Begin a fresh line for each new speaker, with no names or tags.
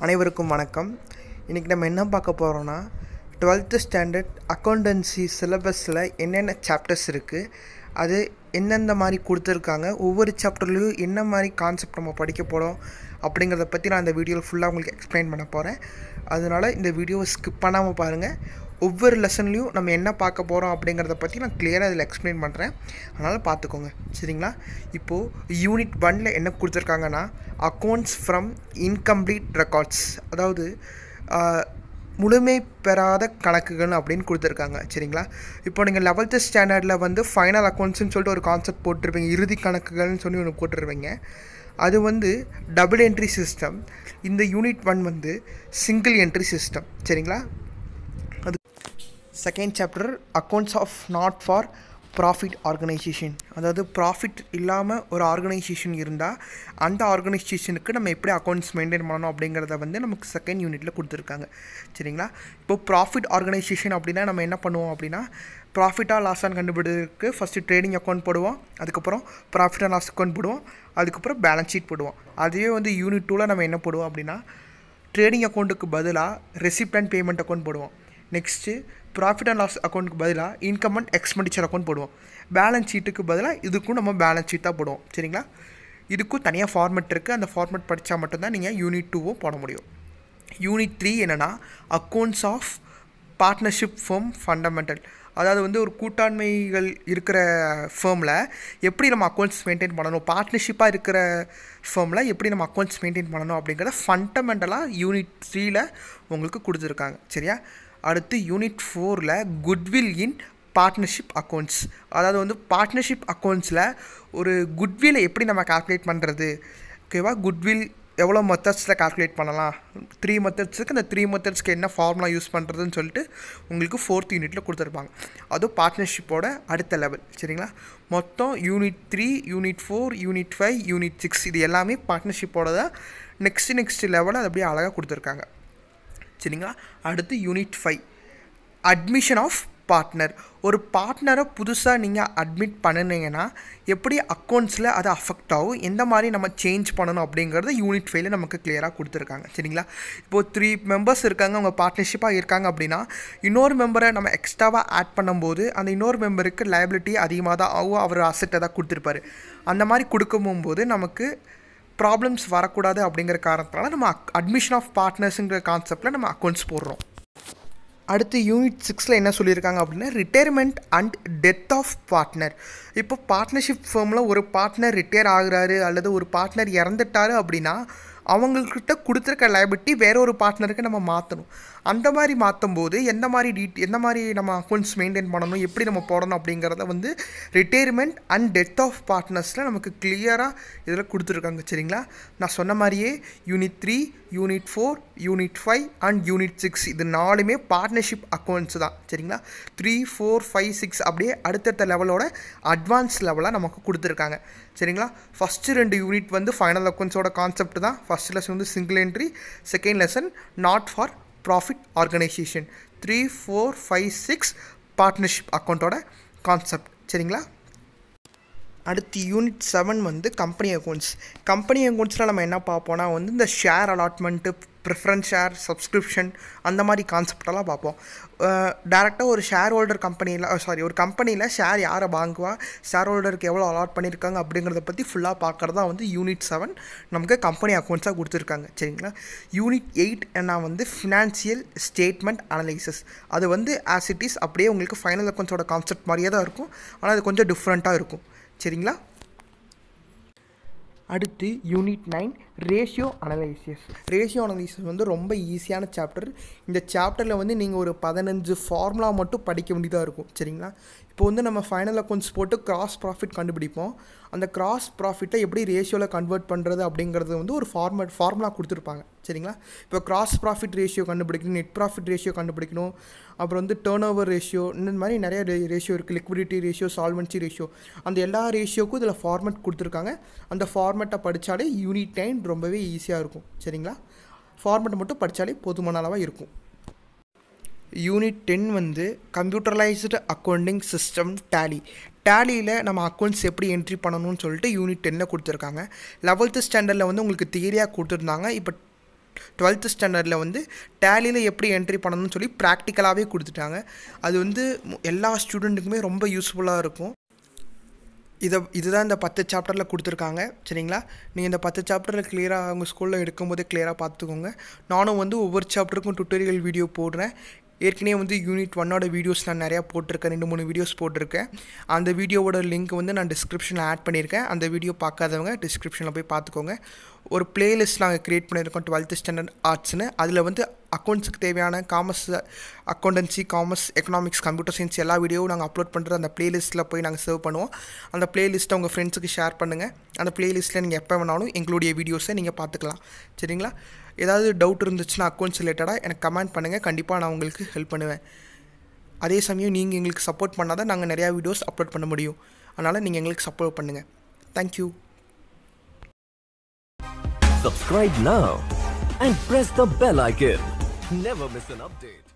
அனைவருக்கும் வணக்கம் இன்றைக்கி நம்ம என்ன பார்க்க போகிறோன்னா டுவெல்த்து ஸ்டாண்டர்ட் அக்கௌண்டன்சி சிலபஸில் என்னென்ன சாப்டர்ஸ் இருக்குது அது எந்தெந்த மாதிரி கொடுத்துருக்காங்க ஒவ்வொரு சாப்டர்லேயும் என்ன மாதிரி கான்செப்ட் நம்ம படிக்க போகிறோம் அப்படிங்கிறத பற்றி நான் இந்த வீடியோவில் ஃபுல்லாக உங்களுக்கு எக்ஸ்பிளைன் பண்ண போகிறேன் அதனால் இந்த வீடியோவை ஸ்கிப் பண்ணாமல் பாருங்கள் ஒவ்வொரு லெசன்லேயும் நம்ம என்ன பார்க்க போகிறோம் அப்படிங்கிறத பற்றி நான் கிளியராக இதில் எக்ஸ்பிளைன் பண்ணுறேன் அதனால் பார்த்துக்கோங்க சரிங்களா இப்போது யூனிட் ஒனில் என்ன கொடுத்துருக்காங்கன்னா அக்கௌண்ட்ஸ் ஃப்ரம் இன்கம்ப்ளீட் ரெக்கார்ட்ஸ் அதாவது ஆஹ், முழுமை பெறாத கணக்குகள் அப்படின்னு கொடுத்துருக்காங்க சரிங்களா இப்போ நீங்கள் லெவல்த்து ஸ்டாண்டர்டில் வந்து ஃபைனல் அக்கௌண்ட்ஸ்னு சொல்லிட்டு ஒரு கான்செப்ட் போட்டிருப்பீங்க இறுதி கணக்குகள்னு சொல்லி ஒன்று போட்டிருப்பீங்க அது வந்து டபுள் என்ட்ரி சிஸ்டம் இந்த யூனிட் ஒன் வந்து சிங்கிள் என்ட்ரி சிஸ்டம் சரிங்களா அது second chapter accounts of not for profit organisation அதாவது ப்ராஃபிட் இல்லாமல் ஒரு ஆர்கனைசேஷன் இருந்தால் அந்த ஆர்கனைசேஷனுக்கு நம்ம எப்படி அக்கௌண்ட்ஸ் மெயின்டைன் பண்ணணும் அப்படிங்கிறத வந்து நமக்கு செகண்ட் யூனிட்டில் கொடுத்துருக்காங்க சரிங்களா இப்போ ப்ராஃபிட் ஆர்கனைசேஷன் அப்படின்னா நம்ம என்ன பண்ணுவோம் அப்படின்னா ப்ராஃபிட்டாக லாஸான்னு கண்டுபிடிக்கிறதுக்கு ஃபஸ்ட்டு ட்ரேடிங் அக்கௌண்ட் போடுவோம் அதுக்கப்புறம் ப்ராஃபிட் அண்ட் லாஸ் அக்கௌண்ட் போடுவோம் அதுக்கப்புறம் பேலன்ஸ் ஷீட் போடுவோம் அதுவே வந்து யூனிட் டூவில் நம்ம என்ன போடுவோம் அப்படின்னா ட்ரேடிங் அக்கௌண்ட்டுக்கு பதிலாக ரெசிப்ட் அண்ட் பேமெண்ட் அக்கௌண்ட் போடுவோம் நெக்ஸ்ட்டு ப்ராஃபிட் அண்ட் லாஸ் அக்கௌண்ட்டுக்கு பதிலாக இன்கம் அண்ட் எக்ஸ்பெண்டிச்சர் அக்கௌண்ட் போடுவோம் பேலன்ஸ் ஷீட்டுக்கு பதிலாக இதுக்கும் நம்ம பேலன்ஸ் ஷீட் தான் போடுவோம் சரிங்களா இதுக்கும் தனியாக ஃபார்மெட் இருக்குது அந்த ஃபார்மெட் படித்தா மட்டும்தான் நீங்கள் யூனிட் டூவும் போட முடியும் யூனிட் த்ரீ என்னென்னா accounts of partnership firm fundamental அதாவது வந்து ஒரு கூட்டாண்மைகள் இருக்கிற ஃபேமில் எப்படி நம்ம அக்கௌண்ட்ஸ் மெயின்டைன் பண்ணணும் பார்ட்னர்ஷிப்பாக இருக்கிற ஃபேமில் எப்படி நம்ம அக்கௌண்ட்ஸ் மெயின்டைன் பண்ணணும் அப்படிங்கிறத ஃபண்டமெண்டலாக யூனிட் த்ரீயில் உங்களுக்கு கொடுத்துருக்காங்க சரியா அடுத்து யூனிட் ஃபோரில் குட்வில் இன் பார்ட்னர்ஷிப் அக்கௌண்ட்ஸ் அதாவது வந்து பார்ட்னர்ஷிப் அக்கௌண்ட்ஸில் ஒரு குட்வில்லை எப்படி நம்ம கால்குலேட் பண்ணுறது ஓகேவா குட்வில் எவ்வளோ மெத்தட்ஸில் கால்குலேட் பண்ணலாம் த்ரீ மெத்தட்ஸுக்கு அந்த த்ரீ மெத்தட்ஸ்க்கு என்ன ஃபார்முலா யூஸ் பண்ணுறதுன்னு சொல்லிட்டு உங்களுக்கு ஃபோர்த் யூனிட்டில் கொடுத்துருப்பாங்க அதுவும் பார்ட்னர்ஷிப்போட அடுத்த லெவல் சரிங்களா மொத்தம் unit three unit four unit five unit six இது எல்லாமே பார்ட்னர்ஷிப்போட தான் நெக்ஸ்ட் நெக்ஸ்ட் லெவலில் அது அப்படியே அழகாக கொடுத்துருக்காங்க சரிங்களா அடுத்து unit five admission of partner ஒரு பார்ட்னரை புதுசாக நீங்கள் அட்மிட் பண்ணினீங்கன்னா எப்படி அக்கௌண்ட்ஸில் அது அஃபெக்ட் ஆகும் எந்த மாதிரி நம்ம சேஞ்ச் பண்ணணும் அப்படிங்கிறது யூனிட் ஃபைவ்ல நமக்கு கிளியராக கொடுத்துருக்காங்க சரிங்களா இப்போது த்ரீ மெம்பர்ஸ் இருக்காங்க அவங்க பார்ட்னர்ஷிப்பாக இருக்காங்க அப்படின்னா இன்னொரு மெம்பரை நம்ம எக்ஸ்ட்ராவாக ஆட் பண்ணும்போது அந்த இன்னொரு மெம்பருக்கு லைபிலிட்டி அதிகமாக தான் ஆகும் அவர் அசெட்டை தான் கொடுத்துருப்பாரு அந்த மாதிரி கொடுக்கும்போது நமக்கு ப்ராப்ளம்ஸ் வரக்கூடாது அப்படிங்கிற காரணத்தினால நம்ம அட்மிஷன் ஆஃப் பார்ட்னர்ஸுங்கிற கான்செப்டில் நம்ம அக்கௌண்ட்ஸ் போடுறோம் அடுத்து யூனிட் சிக்ஸில் என்ன சொல்லியிருக்காங்க அப்படின்னா retirement and death of partner இப்போ பார்ட்னர்ஷிப் ஃபேமில் ஒரு பார்ட்னர் ரிட்டையர் ஆகுறாரு அல்லது ஒரு பார்ட்னர் இறந்துட்டாரு அப்படின்னா அவங்கக்கிட்ட கொடுத்துருக்க லைபிலிட்டி வேற ஒரு பார்ட்னருக்கு நம்ம மாற்றணும் அந்த மாதிரி மாற்றும் போது எந்த மாதிரி டீட் எந்த மாதிரி நம்ம அக்கௌண்ட்ஸ் மெயின்டைன் பண்ணணும் எப்படி நம்ம போடணும் அப்படிங்கிறத வந்து ரிட்டையர்மெண்ட் அண்ட் டெத் ஆஃப் பார்ட்னர்ஸில் நமக்கு கிளியராக இதில் கொடுத்துருக்காங்க சரிங்களா நான் சொன்ன மாதிரியே unit three unit four unit five and unit six இது நாலுமே பார்ட்னர்ஷிப் அக்கௌண்ட்ஸ் தான் சரிங்களா த்ரீ ஃபோர் ஃபைவ் சிக்ஸ் அப்படியே அடுத்தடுத்த லெவலோட அட்வான்ஸ் லெவலாக நமக்கு கொடுத்துருக்காங்க சரிங்களா ஃபஸ்ட்டு ரெண்டு யூனிட் வந்து ஃபைனல் அக்கௌண்ட்ஸோட கான்செப்ட் தான் ஃபஸ்ட் லெசன் வந்து single entry second lesson not for profit organisation three four five six partnership அக்கௌண்ட்டோட கான்செப்ட் சரிங்களா அடுத்து யூனிட் செவன் வந்து கம்பெனி அக்கௌண்ட்ஸ் கம்பெனி அக்கௌண்ட்ஸில் நம்ம என்ன பார்ப்போம்னா வந்து இந்த share allotment preference share subscription அந்த மாதிரி கான்செப்டெல்லாம் பார்ப்போம் டேரெக்டாக ஒரு ஷேர் ஹோல்டர் கம்பெனியில் சாரி ஒரு கம்பெனியில் ஷேர் யாரை வாங்குவா ஷேர் ஹோல்டருக்கு எவ்வளோ அலாட் பண்ணியிருக்காங்க அப்படிங்கிறத பற்றி ஃபுல்லாக பார்க்குறது தான் வந்து யூனிட் செவன் நமக்கு கம்பெனி அக்கௌண்ட்ஸாக கொடுத்துருக்காங்க சரிங்களா யூனிட் எயிட் நான் வந்து ஃபினான்சியல் ஸ்டேட்மெண்ட் அனலைசிஸ் அது வந்து ஆஸ் இட் இஸ் அப்படியே உங்களுக்கு ஃபைனல் அக்கௌண்ட்ஸோட கான்செப்ட் மாதிரியே தான் இருக்கும் ஆனால் அது கொஞ்சம் டிஃப்ரெண்ட்டாக இருக்கும் சரிங்களா அடுத்து unit nine ratio analysis ratio analysis வந்து ரொம்ப ஈஸியான சாப்டர் இந்த சாப்டரில் வந்து நீங்கள் ஒரு பதினஞ்சு ஃபார்முலா மட்டும் படிக்க வேண்டியதாக இருக்கும் சரிங்களா இப்போ வந்து நம்ம ஃபைனல் அக்கௌண்ட்ஸ் போட்டு கிராஸ் ப்ராஃபிட் கண்டுபிடிப்போம் அந்த கிராஸ் ப்ராஃபிட்டை எப்படி ரேஷியோவில் கன்வெர்ட் பண்ணுறது அப்படிங்கிறது வந்து ஒரு ஃபார்மேட் ஃபார்முலா கொடுத்துருப்பாங்க சரிங்களா இப்போ கிராஸ் ப்ராஃபிட் ரேஷியோ கண்டுபிடிக்கணும் நெட் ப்ராஃபிட் ரேஷியோ கண்டுபிடிக்கணும் அப்புறம் வந்து டேர்ன் ஓவர் ரேஷியோ இந்த மாதிரி நிறைய ரேஷியோ இருக்குது லிக்விடிட்டி ரேஷியோ சால்வன்சி ரேஷியோ அந்த எல்லா ரேஷியோக்கும் இதில் ஃபார்மேட் கொடுத்துருக்காங்க அந்த ஃபார்மேட்டை படித்தாலே யூனிட் டைம் ரொம்பவே ஈஸியாக இருக்கும் சரிங்களா ஃபார்மேட் மட்டும் படித்தாலே போதுமான அளவாக இருக்கும் யூனிட் டென் வந்து கம்ப்யூட்டரைஸ்டு அக்கௌண்டிங் சிஸ்டம் டேலி டேலியில் நம்ம அக்கௌண்ட்ஸ் எப்படி என்ட்ரி பண்ணணும்னு சொல்லிட்டு யூனிட் டென்னில் கொடுத்துருக்காங்க லெவல்த்து ஸ்டாண்டர்டில் வந்து உங்களுக்கு தியரியாக கொடுத்துருந்தாங்க இப்போ டுவெல்த்து ஸ்டாண்டர்டில் வந்து டேலியில் எப்படி என்ட்ரி பண்ணணும்னு சொல்லி ப்ராக்டிக்கலாகவே கொடுத்துட்டாங்க அது வந்து மு- எல்லா ஸ்டூடெண்ட்டுக்குமே ரொம்ப யூஸ்ஃபுல்லாக இருக்கும் இதை இதுதான் இந்த பத்து சாப்டரில் கொடுத்துருக்காங்க சரிங்களா நீங்கள் இந்த பத்து சாப்டரில் கிளியராக உங்கள் ஸ்கூலில் எடுக்கும்போதே கிளியராக பார்த்துக்கோங்க நானும் வந்து ஒவ்வொரு சாப்டருக்கும் டுட்டோரியல் வீடியோ போடுறேன் ஏற்கனவே வந்து யூனிட் ஒன்னோட வீடியோஸ் நான் நிறையா போட்டிருக்கேன் ரெண்டு மூணு வீடியோஸ் போட்டிருக்கேன் அந்த வீடியோவோட லிங்க் வந்து நான் டிஸ்கிரிப்ஷனில் ஆட் பண்ணியிருக்கேன் அந்த வீடியோ பார்க்காதவங்க டிஸ்கிரிப்ஷனில் போய் பார்த்துக்கோங்க ஒரு பிளேலிஸ்ட் நாங்கள் க்ரியேட் பண்ணியிருக்கோம் டுவெல்த்து ஸ்டாண்டர்ட் ஆர்ட்ஸ்னு அதில் வந்து அக்கௌண்ட்ஸுக்கு தேவையான commerce accountancy commerce economics computer science எல்லா வீடியோவும் நாங்கள் அப்லோட் பண்ணுற அந்த பிளேலிஸ்ட்டில் போய் நாங்கள் சர்வ் பண்ணுவோம் அந்த பிளேலிஸ்ட்டை உங்கள் ஃப்ரெண்ட்ஸுக்கு ஷேர் பண்ணுங்கள் அந்த பிளேலிஸ்ட்டில் நீங்கள் எப்போ வேணாலும் எங்களுடைய வீடியோஸை நீங்கள் பார்த்துக்கலாம் சரிங்களா ஏதாவது டவுட் இருந்துச்சுன்னா அக்கௌண்ட்ஸ் ரிலேட்டடாக எனக்கு கமெண்ட் பண்ணுங்கள் கண்டிப்பாக நான் உங்களுக்கு ஹெல்ப் பண்ணுவேன் அதே சமயம் நீங்கள் எங்களுக்கு சப்போர்ட் பண்ணால் தான் நாங்கள் நிறையா வீடியோஸ் அப்லோட் பண்ண முடியும் அதனால் நீங்கள் எங்களுக்கு சப்போர்ட் பண்ணுங்கள் thank you
Subscribe now and press the bell icon. Never miss an update.